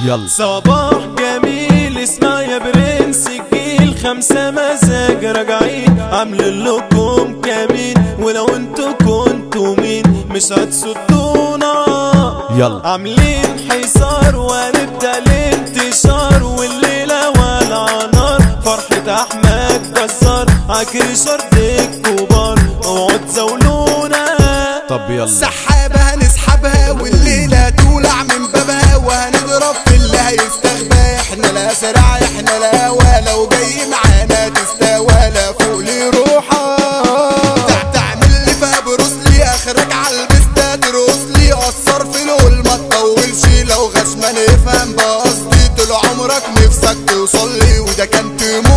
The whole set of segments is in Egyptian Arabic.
يلا صباح جميل اسمع يا برنس الجيل خمسة مزاج راجعين عاملين لكم كمين ولو انتوا كنتوا مين مش هتصدونا يلا عاملين حصار وهنبدأ الانتشار والليلة والع نار فرحة أحمد جزار عكر شرط الكبار اوعوا تزاولونا طب يلا سحابة هنسحبها والليلة تولع من بابها وهنضرب في اللي هيستخبى احنا لا سرع احنا لا ولا وجاي معانا تستوى لا فوق لي روحة تع- تعمل لي فيها بروسلي اخرج على البستة تروسلي اثر في الهول ما تطولش لو غشمان افهم بقصدي طول عمرك نفسك توصل لي وده كان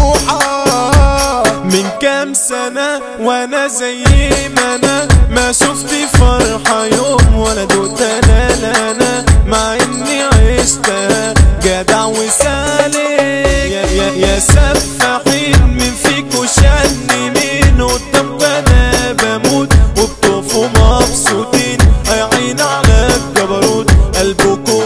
طموحك من كام سنة وانا زي ما انا ما شفت فرحة يوم ولا دقت انا لا انا مع اني عشتها جدع وسالك يا يا يا سفاحين من فيكوا شن مين قدام انا بموت وبتقفوا مبسوطين يا عين على الجبروت قلبكوا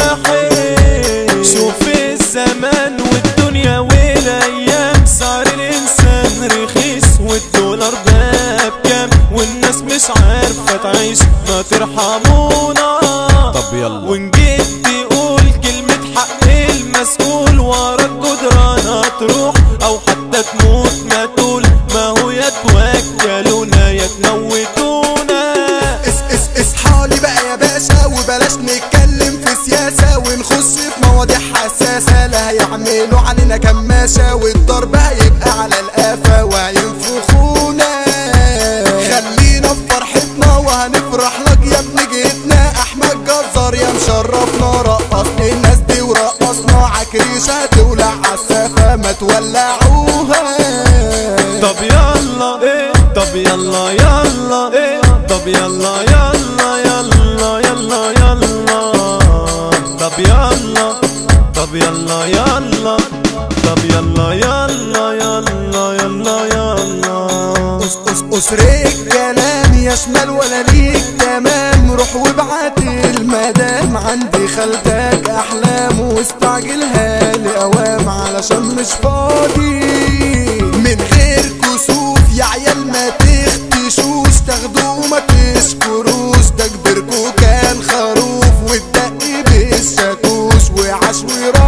جاحد شوف الزمان والدنيا والايام سعر الانسان رخيص والدولار بقى بكام والناس مش عارفه تعيش ما ترحمونا طب يلا وان جيت تقول كلمة حق المسؤول ورا الجدران هتروح او حتى تموت ما تقول ما هو يا توكلونا يا تموتونا اس اس اصحالي بقى يا باشا وبلاش نتكلم في سياسة ونخش في مواضيع حساسة لا هيعملوا علينا كماشة والضرب هيبقى على القافة وهينفخونا خلينا في فرحتنا وهنفرح لك يا ابن جيتنا احمد جزار يا مشرفنا رقصني الناس دي ورقصنا عكريشة هتولع عالسافة ما تولعوها طب يلا ايه طب يلا يلا ايه طب يلا يلا يلا يلا يلا طب يلا طب يلا يلا طب يلا يلا يلا يلا يلا أس أس أسرك كلام يا شمال ولا ليك تمام روح وابعت المدام عندي خالتك أحلام واستعجلها لأوام علشان مش فاضي من غير كسوف يا عيال ما تختشوش تاخدوه ما تشكروش ده كبركوا كان خروف والدق بالشاكوش وعاش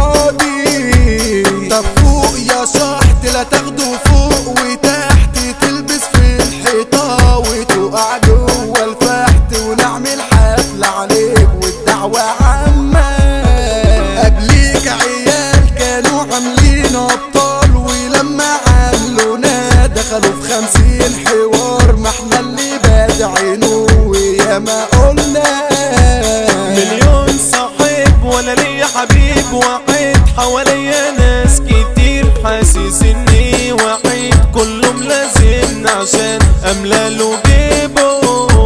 وراضي طب فوق يا شحت لا تاخدوا فوق وتحت تلبس في الحيطة وتقع جوه الفحت ونعمل حفلة عليك والدعوة عامة قبليك عيال كانوا عاملين أبطال ولما عاملونا دخلوا في خمسين حوار ما احنا اللي بادعينه وياما قلنا مليون صاحب ولا ليا حبيب واحد حواليا ناس كتير حاسس اني وحيد كلهم لازمنا عشان املى له جيبه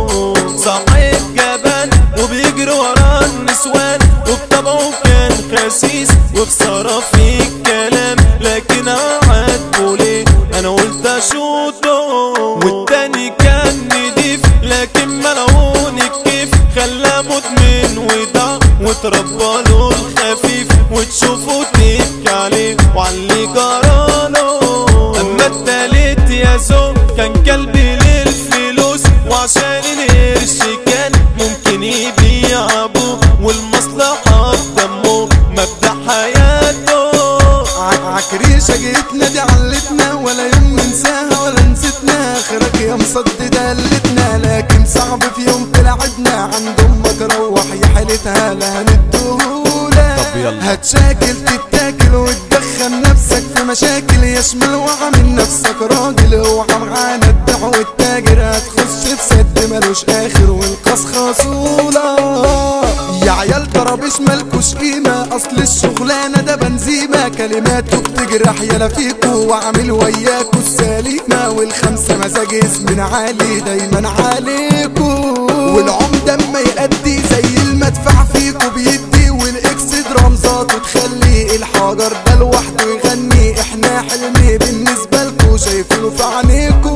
صاحب جبان وبيجري ورا النسوان وبطبعه كان خسيس وخسارة في الكلام لكن عاتبه ليه انا قلت اشوطه والتاني كان نضيف لكن ملعون الكيف خلاه مدمن وضاع وتربى له الخفيف وتشوفه تبكي عليه وعلي جراله اما التالت يا زو كان كلبي للفلوس وعشان القرش كان ممكن يبيع ابوه والمصلحة في دمه مبدأ حياته ع- عكريشة جيت نادي علتنا ولا يوم ننساها ولا نسيتنا اخرك يا مصد دلتنا لكن صعب في يوم تلعبنا عند امك روح يا حالتها لا هندهولك طب يلا. هتشاكل تتاكل وتدخل نفسك في مشاكل يشمل وعامل نفسك راجل اوعى معانا الدع والتاجر هتخش في سد ملوش اخر والقص خصولة يا عيال طرابيش مالكوش قيمة اصل الشغلانة ده بنزيمة كلماته بتجرح يلا فيكو واعمل وياكو السليمة والخمسة مزاج اسمنا عالي دايما عليكو والعمدة اما يأدي زي المدفع فيكو بيدي والاكس درامزات وتخلي الحجر ده لوحده يغني احنا حلمي بالنسبة لكو شايفينه في عينيكو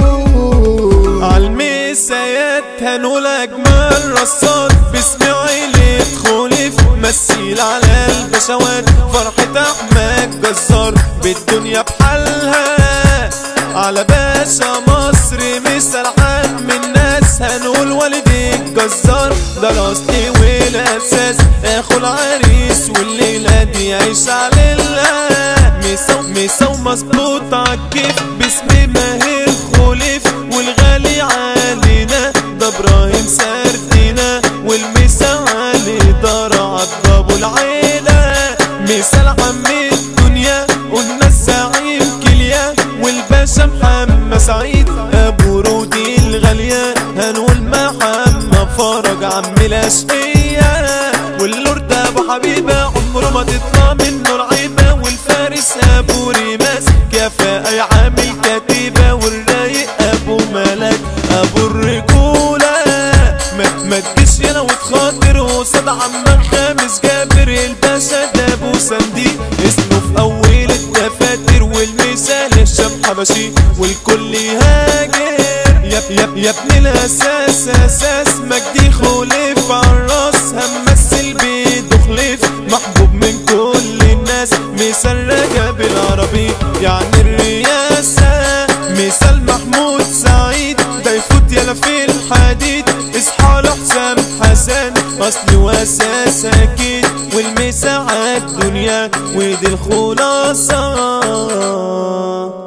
عالمسايات هنقول اجمل رصاد باسم عيلة خليف مثيل على البشر البشوات فرحة احمد جزار بالدنيا بحالها على باشا مصر مثل عام الناس هنقول والدي الجزار ده الاصل والاساس اخو العريس والليله دي عيش على الله مسا مسا ومظبوط عالكيف باسم ماهر خليف والغالي علينا ده ابراهيم سردينا والمسا علي دار عبد ابو العيله مثال عم الدنيا قلنا الزعيم كليا والباشا محمد سعيد ابو رودي الغاليه هنقول محمد فرج عم الاشقيه واللورد ابو حبيبه عمره ما تطلع منه العيبه والفارس ابو ريماس كفاءه عامل كتيبه والرايق ابو ملك ابو الرجوله ما, ما تجيش هنا وتخاطر وصد عمك خامس جابر الباشا ده ابو صنديق اسمه في اول الدفاتر والمثال الشام حبشي والكل يهاجر يا يا يا ابن الاساس اساس مجدي خليف عالراس همثل بيده خليف محبوب من كل الناس مثال رجب العربي يعني الرياسة مثال محمود سعيد ده يفوت يلا في الحديد اصحى له حسام حسن اصل واساس اكيد والمساعة الدنيا ودي الخلاصة